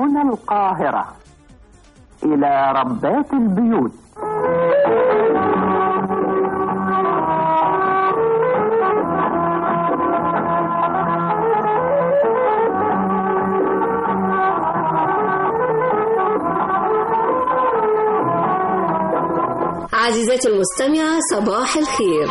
هنا القاهرة إلى ربات البيوت عزيزتي المستمعة صباح الخير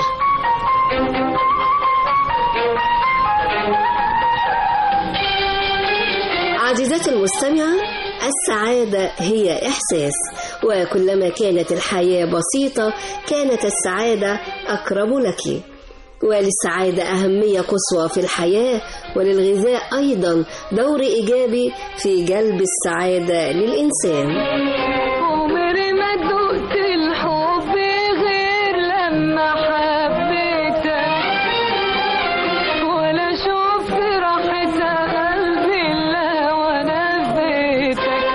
عزيزتي المستمعة السعادة هي إحساس وكلما كانت الحياة بسيطة كانت السعادة أقرب لك وللسعادة أهمية قصوى في الحياة وللغذاء أيضا دور إيجابي في جلب السعادة للإنسان عمري ما دقت الحب غير لما حبيتك ولا شفت راحة قلبي إلا وأنا في بيتك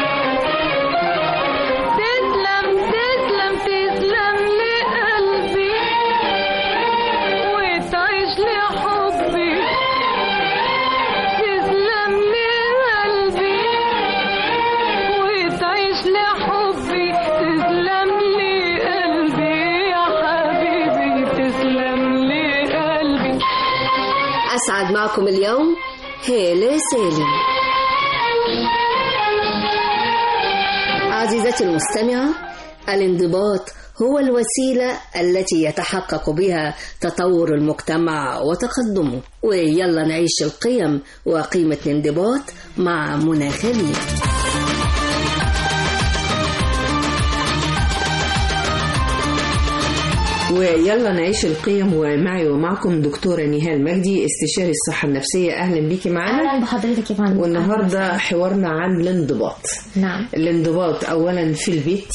تسلم تسلم تسلم لقلبي وتعيش لحبي تسلم لقلبي وتعيش لحبي تسلم لي قلبي يا حبيبي تسلم لي قلبي أسعد معكم اليوم هالة سالم عزيزتي المستمعة الانضباط هو الوسيلة التي يتحقق بها تطور المجتمع وتقدمه ويلا نعيش القيم وقيمة الانضباط مع منى خليل ويلا نعيش القيم ومعي ومعكم دكتورة نهال مجدي استشاري الصحة النفسية أهلا بيكي معانا اهلا بحضرتك يا فندم والنهاردة حوارنا عن الانضباط نعم الانضباط أولا في البيت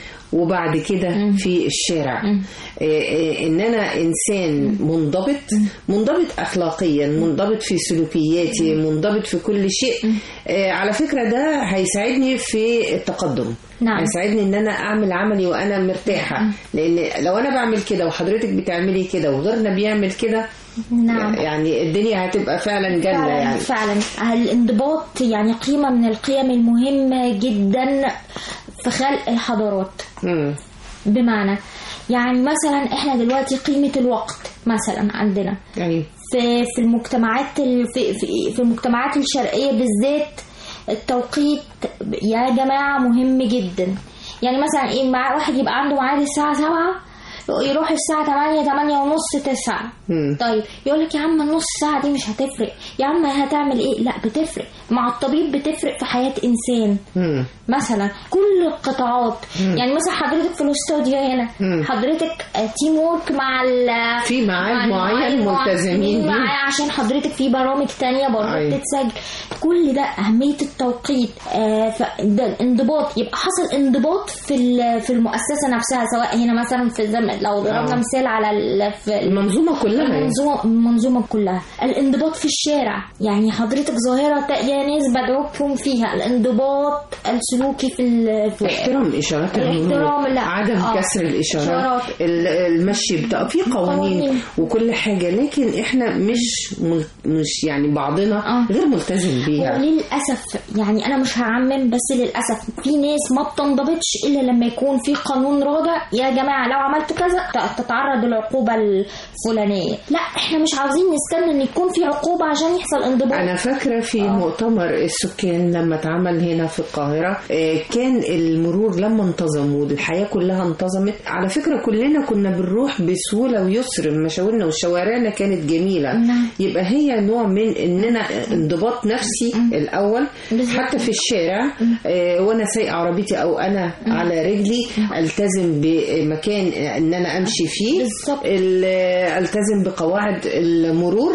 وبعد كده في الشارع إيه إيه ان انا انسان منضبط منضبط اخلاقيا منضبط في سلوكياتي منضبط في كل شيء إيه على فكره ده هيساعدني في التقدم نعم. هيساعدني ان انا اعمل عملي وانا مرتاحه لان لو انا بعمل كده وحضرتك بتعملي كده وغيرنا بيعمل كده نعم يعني الدنيا هتبقى فعلا جنه فعلا يعني فعلا الانضباط يعني قيمة من القيم المهمة جدا في خلق الحضارات مم. بمعنى يعني مثلا احنا دلوقتي قيمة الوقت مثلا عندنا يعني في في المجتمعات ال- في في, في المجتمعات الشرقية بالذات التوقيت يا جماعة مهم جدا يعني مثلا ايه مع واحد يبقى عنده ميعاد الساعة سبعة يروح الساعة تمانية تمانية ونص تسعة مم. طيب يقول لك يا عم النص ساعة دي مش هتفرق يا عم هتعمل ايه لا بتفرق مع الطبيب بتفرق في حياة انسان مم. مثلا كل القطاعات يعني مثلا حضرتك في الاستوديو هنا مم. حضرتك تيم وورك مع ال في ميعاد مع معين المعيد ملتزمين بيه. معاه عشان حضرتك في برامج تانية برضه أيوة. بتتسجل كل ده أهمية التوقيت آه فده الانضباط يبقى حصل انضباط في ال- في المؤسسة نفسها سواء هنا مثلا في الزمن لو ضربنا آه. مثال على ال- في المنظومه كلها يعني. المنظومة المنظومة كلها الانضباط في الشارع يعني حضرتك ظاهرة يا ناس بدعوكم فيها الانضباط السلوكي في ال- في احترام اشارات المرور الاحترام، لا. عدم آه. كسر الاشارات إشارات. ال- المشي بتاع في قوانين قوانين. وكل حاجه لكن احنا مش مل... مش يعني بعضنا آه. غير ملتزم بيها وللأسف يعني أنا مش هعمم بس للأسف في ناس ما بتنضبطش إلا لما يكون في قانون رادع يا جماعة لو عملت كذا ت- تتعرض للعقوبة الفلانية لا إحنا مش عاوزين نستنى إن يكون في عقوبة عشان يحصل انضباط انا فاكره في مؤتمر السكان لما اتعمل هنا في القاهره آه، كان المرور لما انتظم والحياه كلها انتظمت على فكره كلنا كنا بنروح بسهوله ويسر مشاورنا وشوارعنا كانت جميله نعم. يبقى هي نوع من اننا انضباط نفسي الاول بالظبط. حتى في الشارع آه، وانا سايقه عربيتي او انا على رجلي التزم بمكان ان انا امشي فيه بالظبط. ال- التزم بقواعد المرور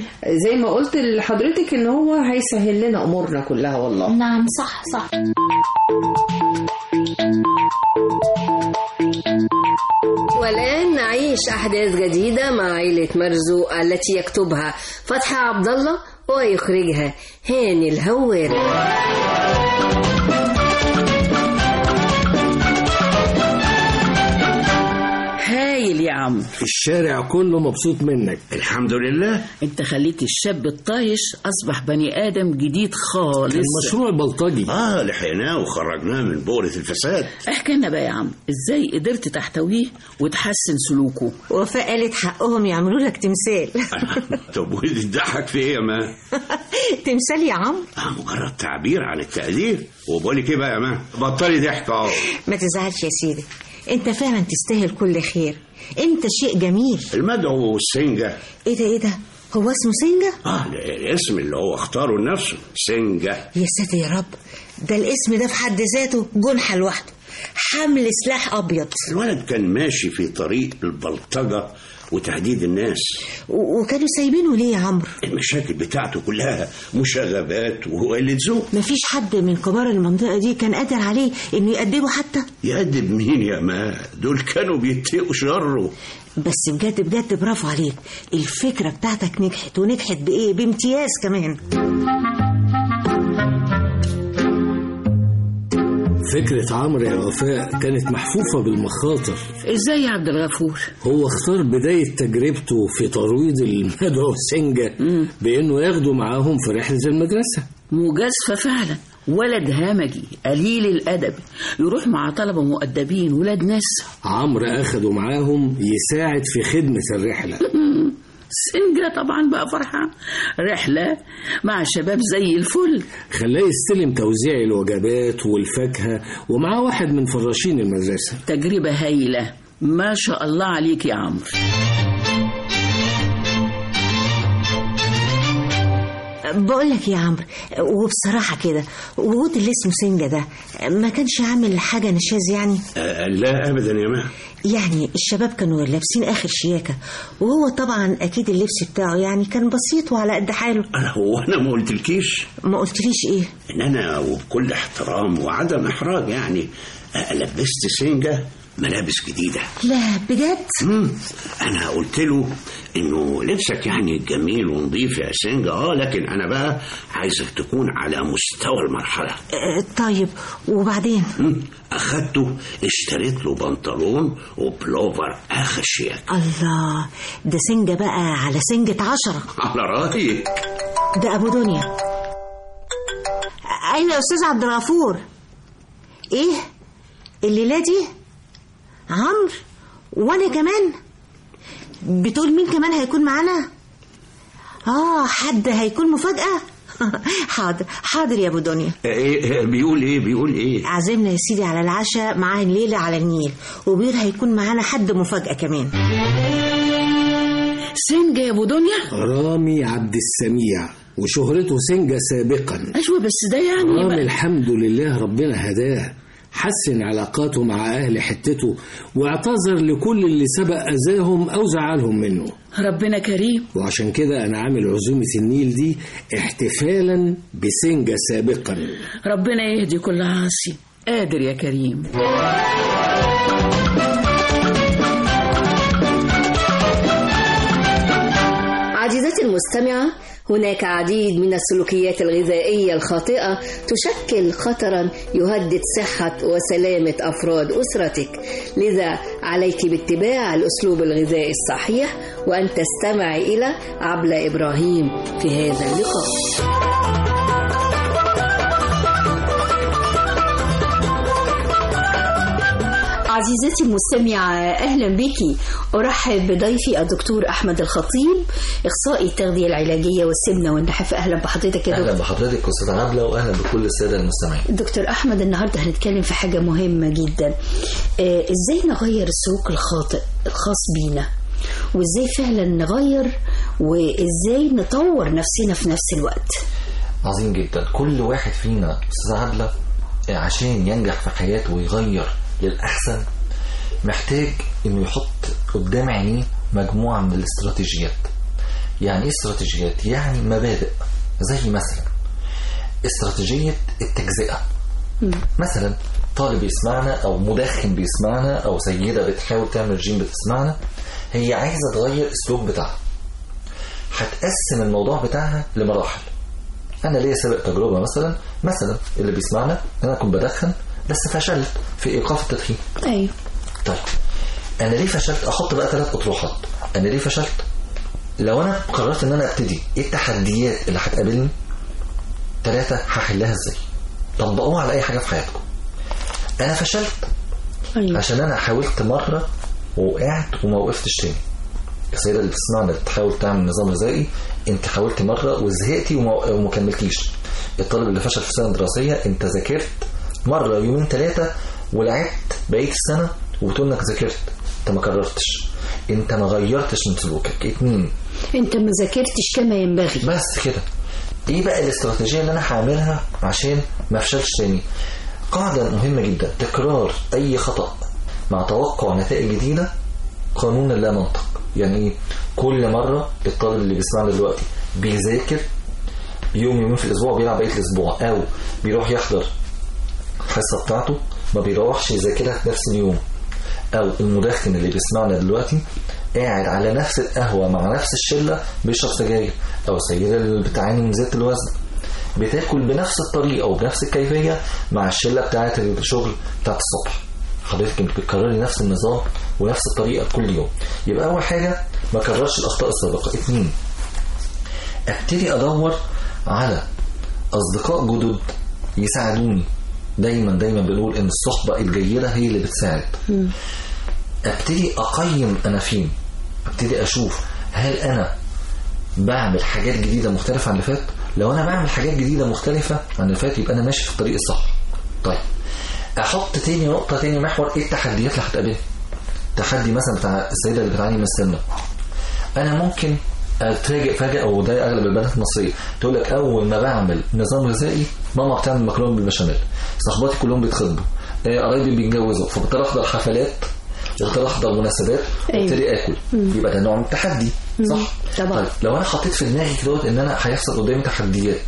زي ما قلت لحضرتك ان هو هيسهل لنا امورنا كلها والله نعم صح صح والآن نعيش أحداث جديدة مع عائلة مرزوق التي يكتبها فتحي عبد الله ويخرجها هاني الهواري هايل يا عم الشارع كله مبسوط منك الحمد لله انت خليت الشاب الطايش اصبح بني ادم جديد خالص المشروع البلطجي اه لحقناه وخرجناه من بؤرة الفساد احكي لنا بقى يا عم ازاي قدرت تحتويه وتحسن سلوكه وفاء قالت حقهم يعملوا لك تمثال طب ودي تضحك في ايه يا ما تمثال يا عم آه مجرد تعبير عن التقدير وبقول لك ايه بقى يا ما بطلي ضحك اه ما تزعلش يا سيدي انت فعلا تستاهل كل خير انت شيء جميل المدعو والسنجة ايه ده ايه ده هو اسمه سنجة اه ده الاسم اللي هو اختاره لنفسه سنجة يا ساتر يا رب ده الاسم ده في حد ذاته جنحة لوحده حمل سلاح ابيض الولد كان ماشي في طريق البلطجة وتهديد الناس و- وكانوا سايبينه ليه يا عمرو المشاكل بتاعته كلها مشاغبات وقلة ذوق مفيش حد من كبار المنطقة دي كان قادر عليه انه يأدبه حتى يأدب مين يا ما دول كانوا بيتقوا شره بس بجد بجد برافو عليك الفكرة بتاعتك نجحت ونجحت بإيه بامتياز كمان فكرة عمرو يا وفاء كانت محفوفة بالمخاطر ازاي يا عبد الغفور هو اختار بداية تجربته في ترويض المدعو سنجة بأنه ياخده معاهم في رحلة المدرسة مجازفة فعلا ولد همجي قليل الأدب يروح مع طلبة مؤدبين ولاد ناس عمرو أخده معاهم يساعد في خدمة الرحلة سنجة طبعا بقى فرحان رحلة مع شباب زي الفل خلاه يستلم توزيع الوجبات والفاكهة ومعاه واحد من فراشين المدرسة تجربة هايلة ما شاء الله عليك يا عمرو بقول لك يا عمرو وبصراحة كده وجود اللي اسمه سنجة ده ما كانش عامل حاجة نشاز يعني آه لا ابدا يا ما يعني الشباب كانوا لابسين آخر شياكة وهو طبعا أكيد اللبس بتاعه يعني كان بسيط وعلى قد حاله انا هو انا ما قلتلكيش ما قلتليش إيه ان انا وبكل احترام وعدم احراج يعني آه، لبست سنجة ملابس جديدة لا بجد مم. انا قلت له انه لبسك يعني جميل ونظيف يا سنجة اه لكن انا بقى عايزك تكون على مستوى المرحلة آه، طيب وبعدين مم. اخدته اشتريت له بنطلون وبلوفر اخر شياك الله ده سنجة بقى على سنجة عشرة على رايك ده أبو دنيا أيوة يا أستاذ عبد الغفور إيه الليلة دي عمرو وأنا كمان بتقول مين كمان هيكون معانا آه حد هيكون مفاجأة حاضر حاضر يا أبو دنيا إيه إيه بيقول ايه بيقول ايه عزمنا يا سيدي على العشاء معاه الليلة على النيل وبيقول هيكون معانا حد مفاجأة كمان سنجة يا ابو دنيا رامي عبد السميع وشهرته سنجة سابقا ايوه بس ده يعني رامي بقى. الحمد لله ربنا هداه حسن علاقاته مع أهل حتته واعتذر لكل اللي سبق أذاهم أو زعلهم منه ربنا كريم وعشان كده أنا عامل عزومة النيل دي احتفالا بسنجة سابقا ربنا يهدي كل عاصي قادر يا كريم عزيزتي المستمعة هناك عديد من السلوكيات الغذائية الخاطئة تشكل خطرا يهدد صحة وسلامة أفراد أسرتك لذا عليك باتباع الأسلوب الغذائي الصحيح وأن تستمعي إلى عبلة إبراهيم في هذا اللقاء عزيزتي المستمعة أهلا بك أرحب بضيفي الدكتور أحمد الخطيب إخصائي التغذية العلاجية والسمنة والنحف أهلا بحضرتك يا اهلا دكتور بحضرتك استاذ عبله واهلا بكل الساده المستمعين دكتور أحمد النهاردة هنتكلم في حاجة مهمة جدا آه، إزاي نغير السلوك الخاطئ الخاص بينا وإزاي فعلا نغير وإزاي نطور نفسنا في نفس الوقت عظيم جدا كل واحد فينا استاذ عبله عشان ينجح في حياته ويغير للاحسن محتاج انه يحط قدام عينيه مجموعه من الاستراتيجيات يعني ايه استراتيجيات يعني مبادئ زي مثلا استراتيجيه التجزئه مثلا طالب يسمعنا او مدخن بيسمعنا او سيده بتحاول تعمل جيم بتسمعنا هي عايزه تغير السلوك بتاعها هتقسم الموضوع بتاعها لمراحل انا ليا سابق تجربه مثلا مثلا اللي بيسمعنا انا كنت بدخن بس فشلت في ايقاف التدخين أيوه طيب انا ليه فشلت احط بقى ثلاث اطروحات انا ليه فشلت لو انا قررت ان انا ابتدي ايه التحديات اللي هتقابلني ثلاثة هحلها ازاي طبقوها على اي حاجة في حياتكم انا فشلت أيوة. عشان انا حاولت مرة ووقعت وما وقفتش تاني السيدة اللي بتسمعنا تحاول تعمل نظام غذائي انت حاولت مرة وزهقتي وما, وما كملتيش الطالب اللي فشل في سنة دراسية انت ذاكرت مرة يومين ثلاثة ولعبت بقيت السنة وبتقول انك ذاكرت انت ما كررتش انت ما غيرتش من سلوكك اتنين انت ما ذاكرتش كما ينبغي بس كده ايه بقى الاستراتيجيه اللي انا هعملها عشان ما افشلش تاني قاعده مهمه جدا تكرار اي خطا مع توقع نتائج جديده قانون لا منطق يعني ايه كل مره الطالب اللي بيسمعنا دلوقتي بيذاكر يوم يومين في الاسبوع بيلعب بقيه الاسبوع او بيروح يحضر الحصه بتاعته ما بيروحش يذاكرها في نفس اليوم او المدخن اللي بيسمعنا دلوقتي قاعد على نفس القهوة مع نفس الشلة بيشرب سجاير أو السيدة اللي بتعاني من زيادة الوزن بتاكل بنفس الطريقة وبنفس الكيفية مع الشلة بتاعة الشغل بتاعة الصبح حضرتك انت بتكرري نفس النظام ونفس الطريقة كل يوم يبقى أول حاجة ما كررش الأخطاء السابقة اتنين ابتدي أدور على أصدقاء جدد يساعدوني دايما دايما بنقول ان الصحبة الجيدة هي اللي بتساعد ابتدي اقيم انا فين ابتدي اشوف هل انا بعمل حاجات جديدة مختلفة عن اللي فات لو انا بعمل حاجات جديدة مختلفة عن اللي فات يبقى انا ماشي في الطريق الصح طيب احط تاني نقطة تاني محور ايه التحديات اللي هتقابلني تحدي مثلا بتاع السيدة اللي بتعاني من السمنة انا ممكن اتفاجئ فجأة وده اغلب البنات المصرية تقول لك اول ما بعمل نظام غذائي ماما بتعمل مكرونه بالبشاميل صحباتي كلهم بيتخطبوا آه، قرايبي بيتجوزوا فبضطر احضر حفلات وبضطر احضر مناسبات أيوة. وابتدي اكل يبقى ده نوع من التحدي صح؟ طبعا. طيب لو انا حطيت في دماغي كده ان انا هيحصل قدامي تحديات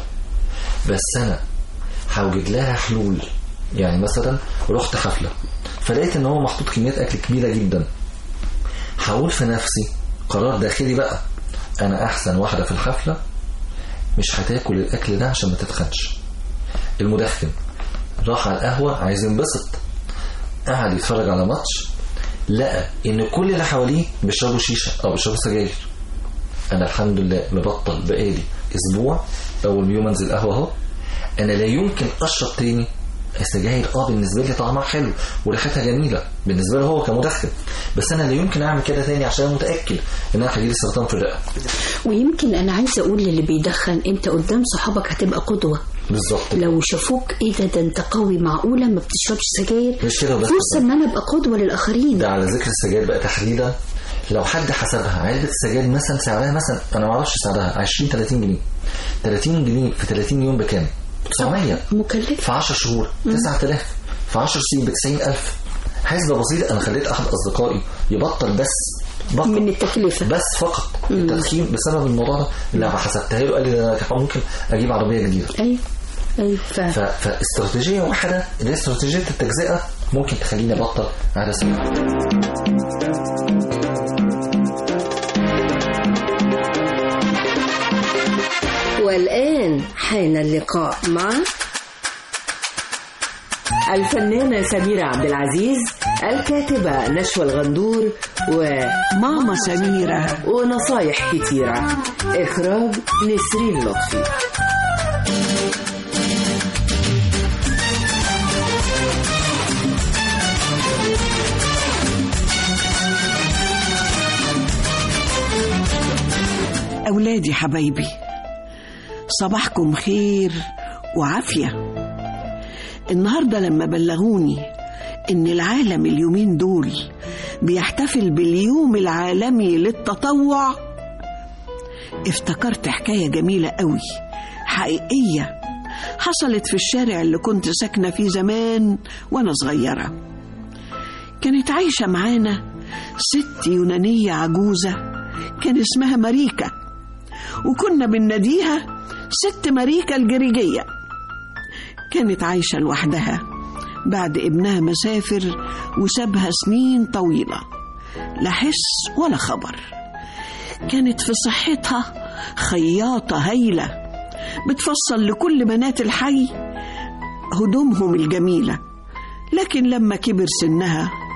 بس انا هوجد لها حلول يعني مثلا رحت حفله فلقيت ان هو محطوط كميات اكل كبيره جدا هقول في نفسي قرار داخلي بقى انا احسن واحده في الحفله مش هتاكل الاكل ده عشان ما تتخنش المدخن راح على القهوه عايز ينبسط قعد يتفرج على ماتش لقى ان كل اللي حواليه بيشربوا شيشه او بيشربوا سجاير انا الحمد لله مبطل بقالي اسبوع اول يوم انزل قهوه اهو انا لا يمكن اشرب تاني السجاير اه بالنسبه لي طعمها حلو وريحتها جميله بالنسبه له هو كمدخن بس انا لا يمكن اعمل كده تاني عشان أنا متاكد ان انا هيجيلي سرطان في الرئه ويمكن انا عايزه اقول للي بيدخن انت قدام صحابك هتبقى قدوه بالظبط لو شافوك ايه ده ده انت قوي معقوله ما بتشربش سجاير مش كده بس فرصه ان انا ابقى قدوه للاخرين ده على ذكر السجاير بقى تحديدا لو حد حسبها علبة السجاير مثلا سعرها مثلا انا ما اعرفش سعرها 20 30 جنيه 30 جنيه في 30 يوم بكام؟ 900 مكلف في 10 شهور 9000 في 10 سنين ب 90000 حسبة بسيطة انا خليت احد اصدقائي يبطل بس بطل من التكلفه بس فقط التدخين بسبب الموضوع ده لما حسبتها له قال لي ده انا ممكن اجيب عربية جديدة ايوه ايوه فاهم ف... فاستراتيجية واحدة اللي هي استراتيجية التجزئة ممكن تخليني ابطل عادة سيئة والآن حان اللقاء مع الفنانة سميرة عبد العزيز الكاتبة نشوى الغندور وماما سميرة ونصايح كتيرة إخراج نسرين لطفي أولادي حبايبي صباحكم خير وعافية النهاردة لما بلغوني إن العالم اليومين دول بيحتفل باليوم العالمي للتطوع افتكرت حكاية جميلة قوي حقيقية حصلت في الشارع اللي كنت ساكنة فيه زمان وأنا صغيرة كانت عايشة معانا ست يونانية عجوزة كان اسمها ماريكا وكنا بنناديها ست ماريكا الجريجية كانت عايشة لوحدها بعد ابنها مسافر وسابها سنين طويلة لا حس ولا خبر كانت في صحتها خياطة هايلة بتفصل لكل بنات الحي هدومهم الجميلة لكن لما كبر سنها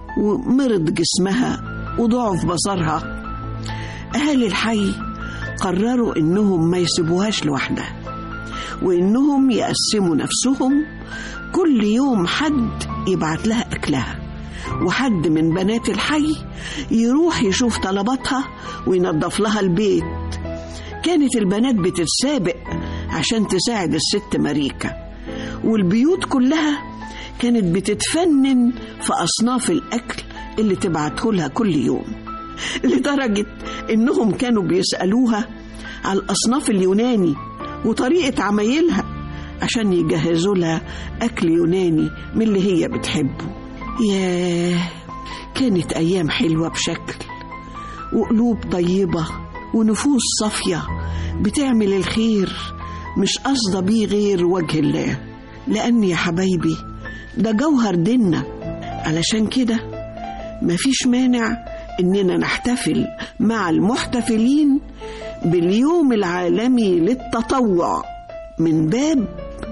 ومرض جسمها وضعف بصرها أهالي الحي قرروا إنهم ما يسيبوهاش لوحدها وإنهم يقسموا نفسهم كل يوم حد يبعت لها أكلها وحد من بنات الحي يروح يشوف طلباتها وينظف لها البيت كانت البنات بتتسابق عشان تساعد الست ماريكا والبيوت كلها كانت بتتفنن في أصناف الأكل اللي تبعته لها كل يوم لدرجة إنهم كانوا بيسألوها على الأصناف اليوناني وطريقة عمايلها عشان يجهزوا لها أكل يوناني من اللي هي بتحبه ياه كانت أيام حلوة بشكل وقلوب طيبة ونفوس صافية بتعمل الخير مش قصده بيه غير وجه الله لأن يا حبايبي ده جوهر ديننا علشان كده مفيش مانع إننا نحتفل مع المحتفلين باليوم العالمي للتطوع من باب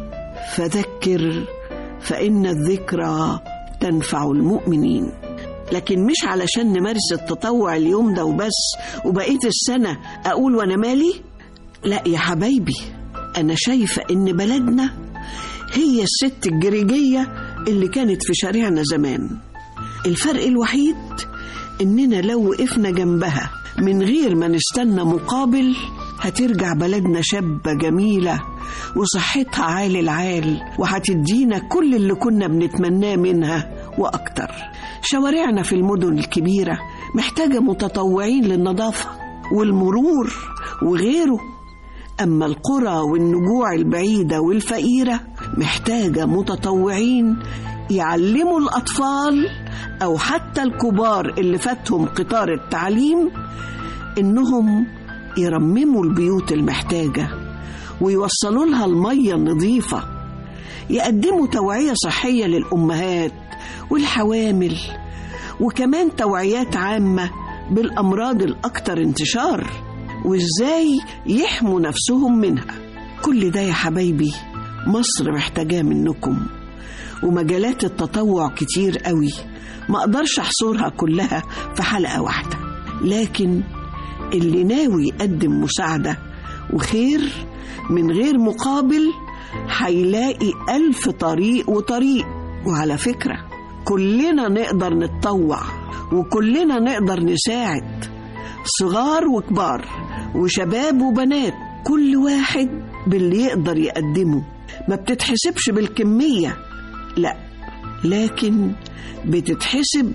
فذكر فإن الذكرى تنفع المؤمنين لكن مش علشان نمارس التطوع اليوم ده وبس وبقية السنة أقول وأنا مالي لا يا حبايبي أنا شايفة إن بلدنا هي الست الجريجية اللي كانت في شارعنا زمان الفرق الوحيد إننا لو وقفنا جنبها من غير ما نستنى مقابل هترجع بلدنا شابة جميلة وصحتها عال العال وهتدينا كل اللي كنا بنتمناه منها وأكتر شوارعنا في المدن الكبيرة محتاجة متطوعين للنظافة والمرور وغيره أما القرى والنجوع البعيدة والفقيرة محتاجة متطوعين يعلموا الأطفال أو حتى الكبار اللي فاتهم قطار التعليم إنهم يرمموا البيوت المحتاجة ويوصلوا لها المية النظيفة يقدموا توعية صحية للأمهات والحوامل وكمان توعيات عامة بالأمراض الأكثر انتشار وإزاي يحموا نفسهم منها كل ده يا حبايبي مصر محتاجاه منكم ومجالات التطوع كتير قوي ما أقدرش أحصرها كلها في حلقة واحدة لكن اللي ناوي يقدم مساعدة وخير من غير مقابل هيلاقي ألف طريق وطريق وعلى فكرة كلنا نقدر نتطوع وكلنا نقدر نساعد صغار وكبار وشباب وبنات كل واحد باللي يقدر يقدمه ما بتتحسبش بالكمية لا لكن بتتحسب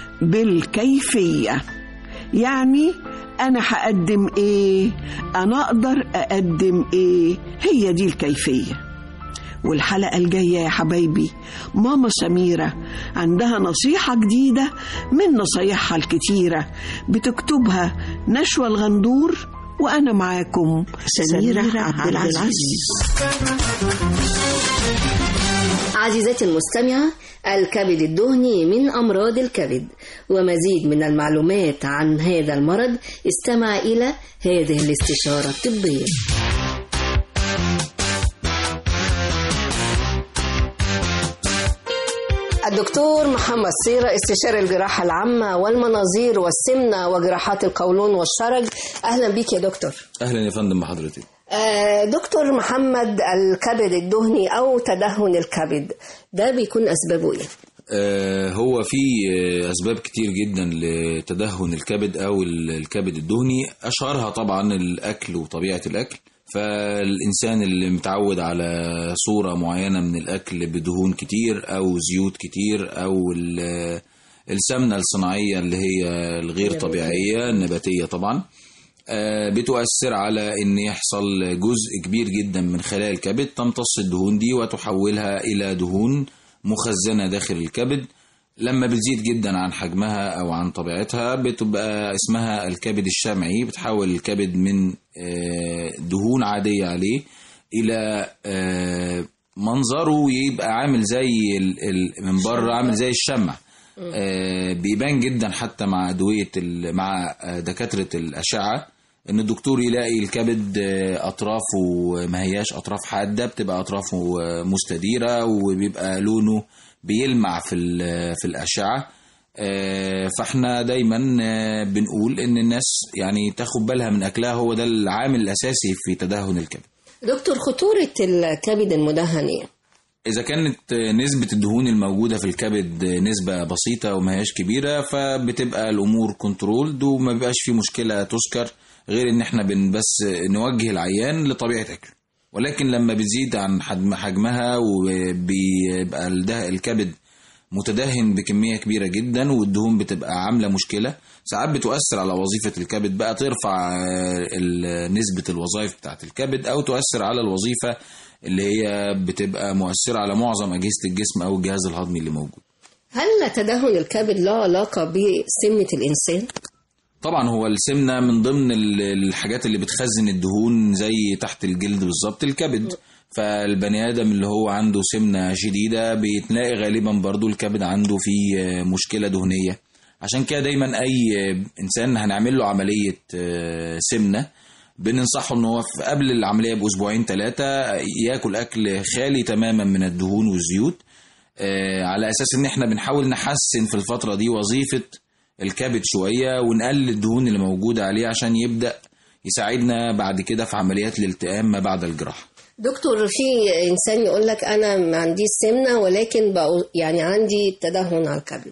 بالكيفية يعني أنا هقدم إيه أنا أقدر أقدم إيه هي دي الكيفية والحلقة الجاية يا حبايبي ماما سميرة عندها نصيحة جديدة من نصايحها الكتيرة بتكتبها نشوى الغندور وأنا معاكم سميرة, سميرة عبد العزيز عزيزتي المستمعة الكبد الدهني من أمراض الكبد ومزيد من المعلومات عن هذا المرض استمع إلى هذه الاستشارة الطبية الدكتور محمد صيرة استشاري الجراحة العامة والمناظير والسمنة وجراحات القولون والشرج أهلا بك يا دكتور اهلا يا فندم بحضرتك آه، دكتور محمد الكبد الدهني أو تدهن الكبد ده بيكون أسبابه إيه؟ آه هو في آه، اسباب كتير جدا لتدهن الكبد او ال- الكبد الدهني اشهرها طبعا الاكل وطبيعه الاكل فالانسان اللي متعود على صوره معينه من الاكل بدهون كتير او زيوت كتير او ال- السمنه الصناعيه اللي هي الغير طبيعيه النباتيه طبعا آه، بتؤثر على ان يحصل جزء كبير جدا من خلايا الكبد تمتص الدهون دي وتحولها الى دهون مخزنه داخل الكبد لما بتزيد جدا عن حجمها او عن طبيعتها بتبقى اسمها الكبد الشمعي بتحول الكبد من آه، دهون عاديه عليه الى آه، منظره يبقى عامل زي ال- ال- من بره عامل زي الشمع آه، بيبان جدا حتى مع ادويه ال- مع آه، دكاتره الاشعه ان الدكتور يلاقي الكبد آه، اطرافه ما هياش اطراف حاده بتبقى اطرافه آه، مستديره وبيبقى لونه بيلمع في ال- في الاشعه آه، فاحنا دايما آه، بنقول ان الناس يعني تاخد بالها من اكلها هو ده العامل الاساسي في تدهن الكبد دكتور خطورة الكبد المدهن ايه؟ إذا كانت نسبة الدهون الموجودة في الكبد نسبة بسيطة وما هياش كبيرة فبتبقى الأمور كنترولد وما بيبقاش في مشكلة تذكر غير إن إحنا بن بس نوجه العيان لطبيعة أكله ولكن لما بتزيد عن حجم حجمها وبيبقى الده- الكبد متدهن بكمية كبيرة جدا والدهون بتبقى عاملة مشكلة ساعات بتؤثر على وظيفة الكبد بقى ترفع آه، ال- نسبة الوظائف بتاعت الكبد أو تؤثر على الوظيفة اللي هي بتبقى مؤثرة على معظم أجهزة الجسم أو الجهاز الهضمي اللي موجود هل تدهن الكبد له علاقة بسمنة الإنسان؟ طبعا هو السمنة من ضمن ال- الحاجات اللي بتخزن الدهون زي تحت الجلد بالظبط الكبد فالبني آدم اللي هو عنده سمنة شديدة بتلاقي غالبا برضو الكبد عنده فيه مشكلة دهنية عشان كده دايما أي إنسان هنعمل له عملية آه، سمنة بننصحه ان هو في قبل العمليه باسبوعين ثلاثه ياكل اكل خالي تماما من الدهون والزيوت آه، على اساس ان احنا بنحاول نحسن في الفتره دي وظيفه الكبد شويه ونقلل الدهون اللي موجوده عليه عشان يبدا يساعدنا بعد كده في عمليات الالتئام ما بعد الجراحه دكتور في إنسان يقول لك أنا ما عنديش سمنة ولكن بقوا يعني عندي تدهن على الكبد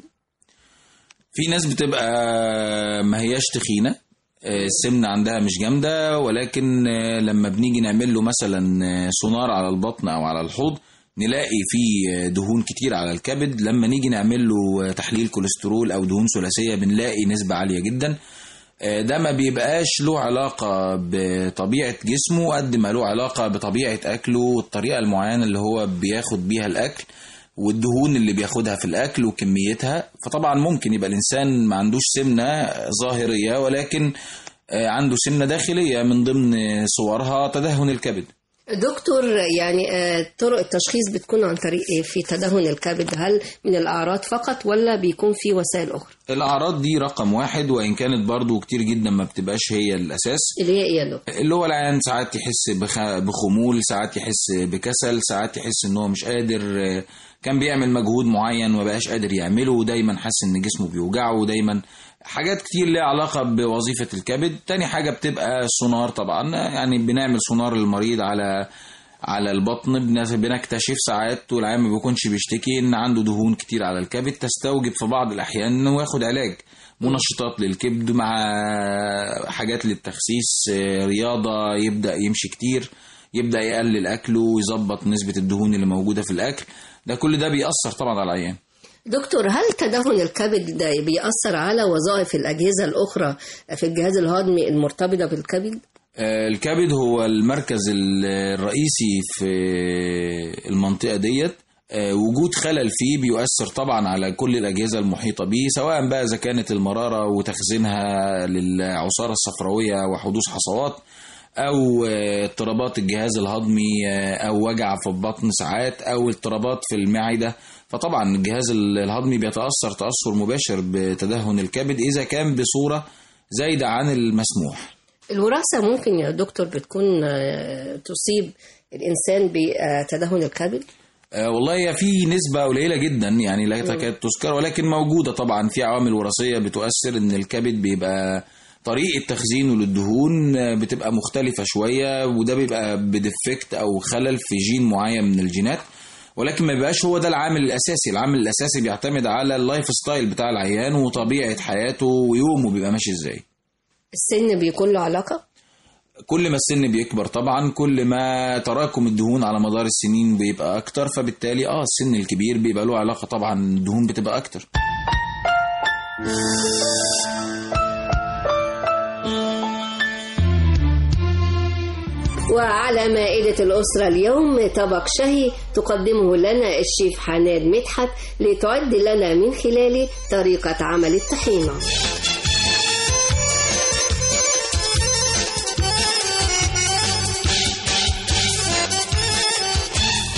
في ناس بتبقى ما هياش تخينة آه، السمنة عندها مش جامدة ولكن آه، لما بنيجي نعمل له مثلا آه، سونار على البطن أو على الحوض نلاقي فيه آه، دهون كتير على الكبد لما نيجي نعمل له آه، تحليل كوليسترول أو دهون ثلاثية بنلاقي نسبة عالية جدا آه، ده ما بيبقاش له علاقة بطبيعة جسمه قد ما له علاقة بطبيعة أكله والطريقة المعينة اللي هو بياخد بيها الأكل والدهون اللي بياخدها في الأكل وكميتها فطبعا ممكن يبقى الإنسان ما عندوش سمنة ظاهرية ولكن آه، عنده سمنة داخلية من ضمن صورها تدهن الكبد دكتور يعني آه، طرق التشخيص بتكون عن طريق ايه في تدهن الكبد هل من الأعراض فقط ولا بيكون في وسائل أخرى الأعراض دي رقم واحد وإن كانت برضو كتير جدا ما بتبقاش هي الأساس اللي هي ايه يا دكتور؟ اللي هو العيان ساعات يحس بخ- بخمول ساعات يحس بكسل ساعات يحس ان هو مش قادر آه، كان بيعمل مجهود معين ما بقاش قادر يعمله ودايما حاسس ان جسمه بيوجعه ودايما حاجات كتير ليها علاقة بوظيفة الكبد تاني حاجة بتبقى السونار طبعا يعني بنعمل سونار للمريض على على البطن بن- بنكتشف ساعات والعيان ما بيكونش بيشتكي ان عنده دهون كتير على الكبد تستوجب في بعض الاحيان انه ياخد علاج منشطات للكبد مع حاجات للتخسيس آه، رياضة يبدأ يمشي كتير يبدأ يقلل أكله ويظبط نسبة الدهون اللي موجودة في الأكل ده كل ده بيأثر طبعا على العيان دكتور هل تدهن الكبد ده بيأثر على وظائف الأجهزة الأخرى في الجهاز الهضمي المرتبطة بالكبد؟ آه، الكبد هو المركز ال- الرئيسي في المنطقة ديت آه، وجود خلل فيه بيؤثر طبعا على كل الأجهزة المحيطة به سواء بقى إذا كانت المرارة وتخزينها للعصارة الصفراوية وحدوث حصوات أو آه، اضطرابات الجهاز الهضمي آه، أو وجع في البطن ساعات أو اضطرابات في المعدة فطبعا الجهاز الهضمي بيتأثر تأثر مباشر بتدهن الكبد إذا كان بصورة زايدة عن المسموح الوراثة ممكن يا دكتور بتكون آه، تصيب الإنسان بتدهن الكبد؟ آه، والله هي في نسبة قليلة جدا يعني لا تكاد تذكر ولكن موجودة طبعا في عوامل وراثية بتؤثر ان الكبد بيبقى طريقة تخزينه للدهون آه، بتبقى مختلفة شوية وده بيبقى بديفكت او خلل في جين معين من الجينات ولكن ما بيبقاش هو ده العامل الاساسي العامل الاساسي بيعتمد على اللايف ستايل بتاع العيان وطبيعة حياته ويومه بيبقى ماشي ازاي السن بيكون له علاقة؟ كل ما السن بيكبر طبعا كل ما تراكم الدهون على مدار السنين بيبقى اكتر فبالتالي اه السن الكبير بيبقى له علاقة طبعا الدهون بتبقى اكتر وعلى مائدة الأسرة اليوم طبق شهي تقدمه لنا الشيف حناد مدحت لتعد لنا من خلاله طريقة عمل الطحينة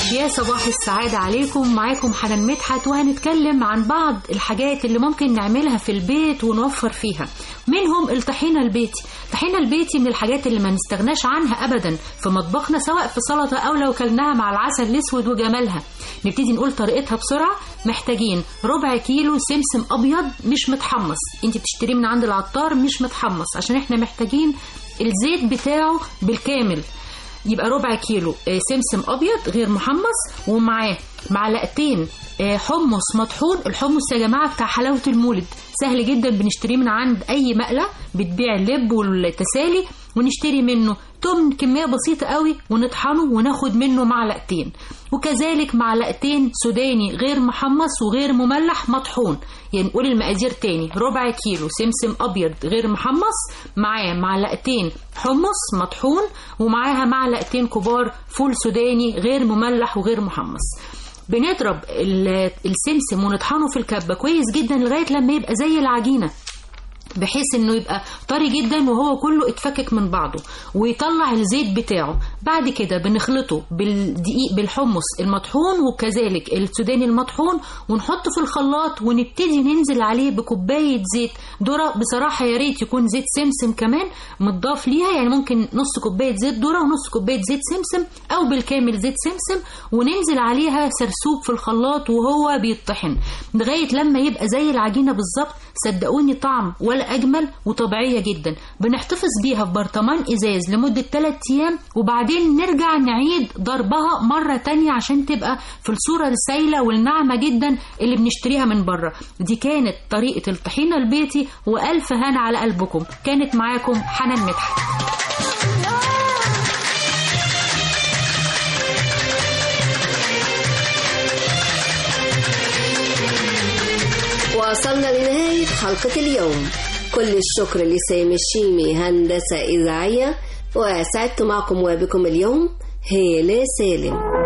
يا صباح السعادة عليكم معاكم حنان مدحت وهنتكلم عن بعض الحاجات اللي ممكن نعملها في البيت ونوفر فيها منهم الطحينة البيتي الطحينة البيتي من الحاجات اللي ما نستغناش عنها أبدا في مطبخنا سواء في سلطة أو لو كلناها مع العسل الأسود وجمالها نبتدي نقول طريقتها بسرعة محتاجين ربع كيلو سمسم أبيض مش متحمص انت بتشتريه من عند العطار مش متحمص عشان احنا محتاجين الزيت بتاعه بالكامل يبقى ربع كيلو آه، سمسم ابيض غير محمص ومعاه معلقتين آه، حمص مطحون الحمص يا جماعه بتاع حلاوه المولد سهل جدا بنشتريه من عند اي مقله بتبيع اللب والتسالي ونشتري منه تمن كميه بسيطه قوي ونطحنه وناخد منه معلقتين وكذلك معلقتين سوداني غير محمص وغير مملح مطحون يعني نقول المقادير تاني ربع كيلو سمسم ابيض غير محمص معاه معلقتين حمص مطحون ومعاها معلقتين كبار فول سوداني غير مملح وغير محمص بنضرب ال- السمسم ونطحنه في الكبه كويس جدا لغايه لما يبقى زي العجينه بحيث انه يبقى طري جدا وهو كله اتفكك من بعضه ويطلع الزيت بتاعه بعد كده بنخلطه بالدقيق بالحمص المطحون وكذلك السوداني المطحون ونحطه في الخلاط ونبتدي ننزل عليه بكوبايه زيت ذره بصراحه يا ريت يكون زيت سمسم كمان متضاف ليها يعني ممكن نص كوبايه زيت ذره ونص كوبايه زيت سمسم او بالكامل زيت سمسم وننزل عليها سرسوب في الخلاط وهو بيطحن لغايه لما يبقى زي العجينه بالظبط صدقوني طعم ولا اجمل وطبيعيه جدا بنحتفظ بيها في برطمان ازاز لمده 3 ايام وبعدين نرجع نعيد ضربها مره تانية عشان تبقى في الصوره السايله والناعمه جدا اللي بنشتريها من بره دي كانت طريقه الطحينه البيتي والف هنا على قلبكم كانت معاكم حنان مدحت وصلنا لنهاية حلقة اليوم كل الشكر لسامي الشيمي هندسة إذاعية وسعدت معكم وبكم اليوم هالة سالم